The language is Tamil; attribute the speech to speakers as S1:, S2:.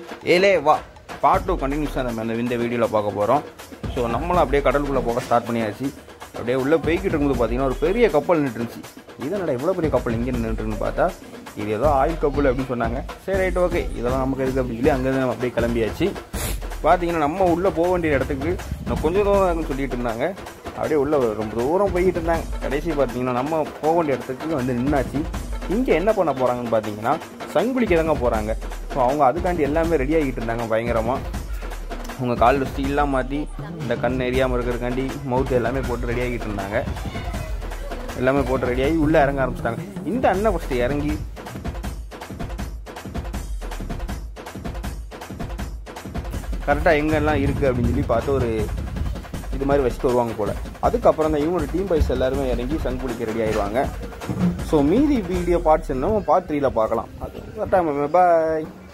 S1: ஏலே வா பார்ட் டூ கண்டினியூஸாக நம்ம இந்த இந்த வீடியோவில் பார்க்க போகிறோம் ஸோ நம்மளும் அப்படியே கடலுக்குள்ளே போக ஸ்டார்ட் பண்ணியாச்சு அப்படியே உள்ளே போய்கிட்டு இருக்கும்போது பார்த்தீங்கன்னா ஒரு பெரிய கப்பல் நின்றுருந்துச்சு இதனடா இவ்வளோ பெரிய கப்பல் இங்கே நின்றுருன்னு பார்த்தா இது ஏதோ ஆயில் கப்பல் அப்படின்னு சொன்னாங்க சரி ரைட் ஓகே இதெல்லாம் நமக்கு எதுக்கு அப்படின்னு சொல்லி அங்கேருந்து நம்ம அப்படியே கிளம்பியாச்சு பார்த்தீங்கன்னா நம்ம உள்ளே போக வேண்டிய இடத்துக்கு இன்னும் கொஞ்சம் தூரம் இருக்குன்னு சொல்லிட்டு இருந்தாங்க அப்படியே உள்ள ரொம்ப தூரம் போய்கிட்டு இருந்தாங்க கடைசி பார்த்தீங்கன்னா நம்ம போக வேண்டிய இடத்துக்கு வந்து நின்னாச்சு இங்கே என்ன பண்ண போகிறாங்கன்னு பார்த்தீங்கன்னா சங்குளிக்க தாங்க போகிறாங்க ஸோ அவங்க அதுக்காண்டி எல்லாமே ரெடி ஆகிட்டு இருந்தாங்க பயங்கரமாக அவங்க காலில் ஸ்டீல்லாம் மாற்றி இந்த கண் எரியாமல் இருக்கிறதுக்காண்டி மவுத் எல்லாமே போட்டு ரெடி ஆகிட்டு இருந்தாங்க எல்லாமே போட்டு ரெடியாகி உள்ளே இறங்க ஆரம்பிச்சிட்டாங்க இந்த அண்ணன் ஃபஸ்ட்டு இறங்கி கரெக்டாக எங்கெல்லாம் இருக்குது அப்படின்னு சொல்லி பார்த்து ஒரு இது மாதிரி வச்சுட்டு வருவாங்க போல் அதுக்கப்புறம் தான் இவங்களோட டீம் பைஸ் எல்லாருமே இறங்கி சங்கு பிடிக்க ரெடி ஆயிடுவாங்க ஸோ மீதி வீடியோ பார்ட்ஸ் என்ன பார்ட் த்ரீல பார்க்கலாம் அது கரெக்டாக பாய்